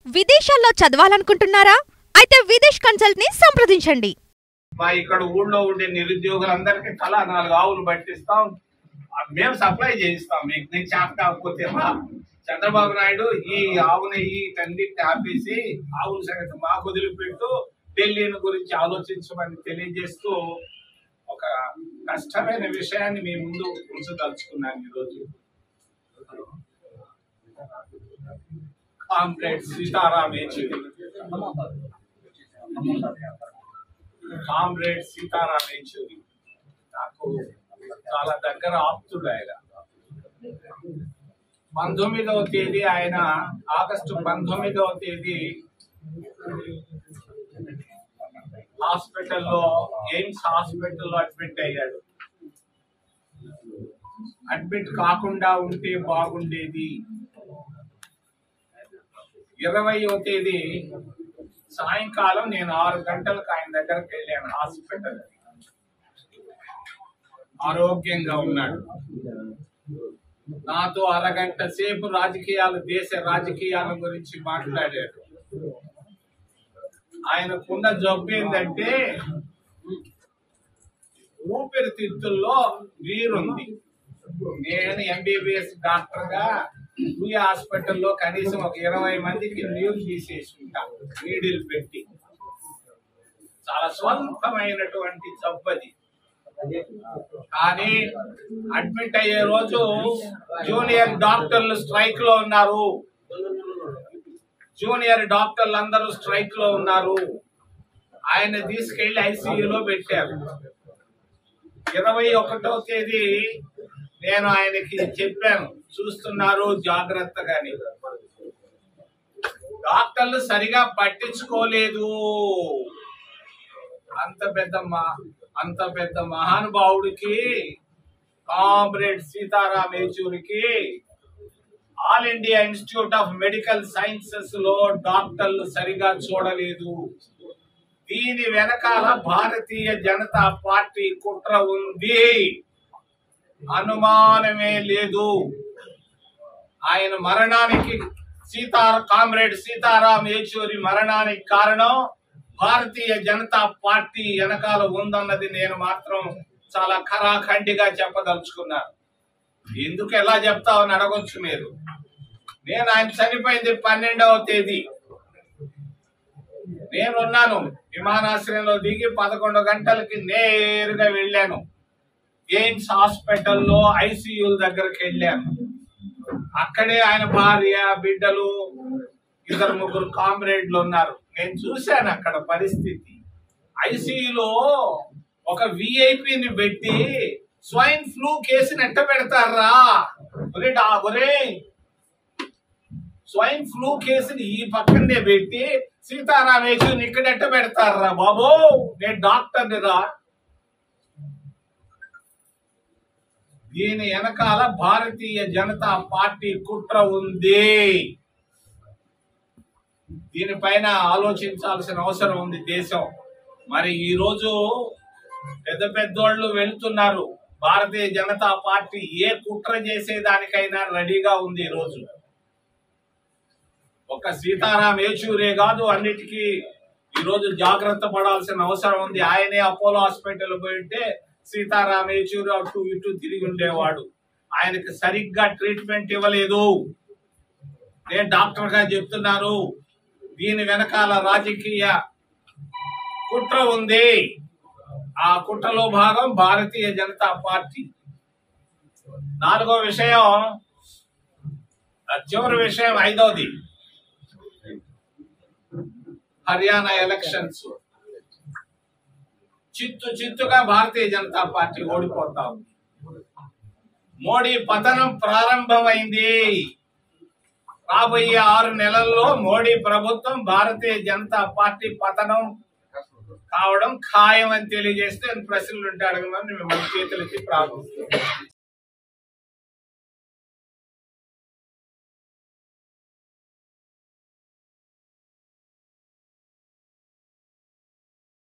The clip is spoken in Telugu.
విదేశాల్లో చదవాలనుకుంటున్నారా అయితే విదేశ్ కన్సల్ట్ ని సంప్రదించండి మా ఇక్కడ ఊళ్ళో ఉండే నిరుద్యోగులందరికీ తలా నాలుగు ఆవులు పట్టిస్తాం ఆ, మేము సప్లై చేయిస్తాం మీకు నేను చేత కాకపోతే రా. చంద్రబాబు నాయుడు ఈ ఆవుని ఈ కండిట్ ఆపేసి ఆవుల సంగతి మాకు వదిలిపెట్టు ఢిల్లీని గురించి ఆలోచించమని తెలియజేస్తూ ఒక కష్టమైన విషయాన్ని మీ ముందు ఉంచదలుచుకున్నాను ఈరోజు కామ్రేడ్ సీతారాం యేచూరి కామ్రేడ్ సీతారాం యేచూరి నాకు చాలా దగ్గర ఆప్తుడు ఆయన పంతొమ్మిదవ తేదీ ఆయన ఆగస్టు పంతొమ్మిదవ తేదీ హాస్పిటల్లో ఎయిమ్స్ హాస్పిటల్లో అడ్మిట్ అయ్యాడు అడ్మిట్ కాకుండా ఉంటే బాగుండేది ఇరవయో తేదీ సాయంకాలం నేను ఆరు గంటలకు ఆయన దగ్గరకు వెళ్ళాను హాస్పిటల్ ఆరోగ్యంగా ఉన్నాడు నాతో అరగంట సేపు రాజకీయాలు దేశ రాజకీయాల గురించి మాట్లాడాడు ఆయనకున్న జబ్బు ఏంటంటే ఊపిరితిత్తుల్లో నీరుంది నేను ఎంబీబీఎస్ డాక్టర్ గా ఈ హాస్పిటల్లో కనీసం ఒక ఇరవై మందికి నీరు తీసేసి ఉంటాం నీడిల్ పెట్టి చాలా స్వల్పమైనటువంటి జబ్బు అది కానీ అడ్మిట్ అయ్యే రోజు జూనియర్ డాక్టర్లు స్ట్రైక్ లో ఉన్నారు జూనియర్ డాక్టర్లు అందరూ స్ట్రైక్ లో ఉన్నారు ఆయన తీసుకెళ్లి ఐసీయూలో పెట్టారు ఇరవై ఒకటో తేదీ నేను ఆయనకి చెప్పాను చూస్తున్నారు జాగ్రత్తగాని డాక్టర్లు సరిగా పట్టించుకోలేదు అంత పెద్ద మా అంత పెద్ద మహానుభావుడికి కామ్రేడ్ సీతారాం యేచూరికి All India Institute of Medical Sciences లో డాక్టర్లు సరిగా చూడలేదు దీని వెనకాల భారతీయ జనతా పార్టీ కుట్ర ఉంది అనుమానమే లేదు ఆయన మరణానికి సీతార కామ్రేడ్ సీతారాం యేచూరి మరణానికి కారణం భారతీయ జనతా పార్టీ వెనకాల ఉందన్నది నేను మాత్రం చాలా ఖరాఖండిగా చెప్పదలుచుకున్నాను ఎందుకు ఎలా చెప్తావని అడగొచ్చు మీరు నేను ఆయన చనిపోయింది పన్నెండవ తేదీ నేనున్నాను విమానాశ్రయంలో దిగి పదకొండు గంటలకి నేరుగా వెళ్ళాను ఎయిమ్స్ హాస్పిటల్లో ఐసీయూల దగ్గరికి వెళ్ళాను అక్కడే ఆయన భార్య బిడ్డలు ఇద్దరు ముగ్గురు కామ్రేడ్లు ఉన్నారు నేను చూశాను అక్కడ పరిస్థితి ఐసీయూలో ఒక విఐపిని పెట్టి స్వైన్ ఫ్లూ కేసుని ఎట్ట పెడతారా ఒరే డా- ఒరే స్వైన్ ఫ్లూ కేసుని ఈ పక్కనే పెట్టి సీతారాం యేచూరిని ఇక్కడ ఎట్ట పెడతారా బాబు నేను డాక్టర్ని రా దీని వెనకాల భారతీయ జనతా పార్టీ కుట్ర ఉంది దీనిపైన ఆలోచించాల్సిన అవసరం ఉంది దేశం మరి ఈ రోజు పెద్ద పెద్దోళ్ళు వెళ్తున్నారు భారతీయ జనతా పార్టీ ఏ కుట్ర చేసేదానికైనా రెడీగా ఉంది ఈ రోజు ఒక సీతారాం యేచూరే కాదు అన్నిటికీ ఈ రోజు జాగ్రత్త పడాల్సిన అవసరం ఉంది ఆయనే అపోలో హాస్పిటల్ పోయింటే సీతారాం యేచూరి అటు ఇటు తిరిగి ఉండేవాడు ఆయనకి సరిగ్గా ట్రీట్మెంట్ ఇవ్వలేదు నేను డాక్టర్ గా చెప్తున్నారు దీని వెనకాల రాజకీయ కుట్ర ఉంది ఆ కుట్రలో భాగం భారతీయ జనతా పార్టీ నాలుగో విషయం ఆ చివరి విషయం ఐదవది హర్యానా ఎలక్షన్స్ చిత్తు చిత్తుగా భారతీయ జనతా పార్టీ ఓడిపోతా ఉంది మోడీ పతనం ప్రారంభమైంది రాబోయే ఆరు నెలల్లో మోడీ ప్రభుత్వం భారతీయ జనతా పార్టీ పతనం కావడం ఖాయం అని తెలియజేస్తే ప్రశ్నలు ఉంటే అడగమని మిమ్మల్ని చేతులెత్తి ప్రారంభిస్తున్నాను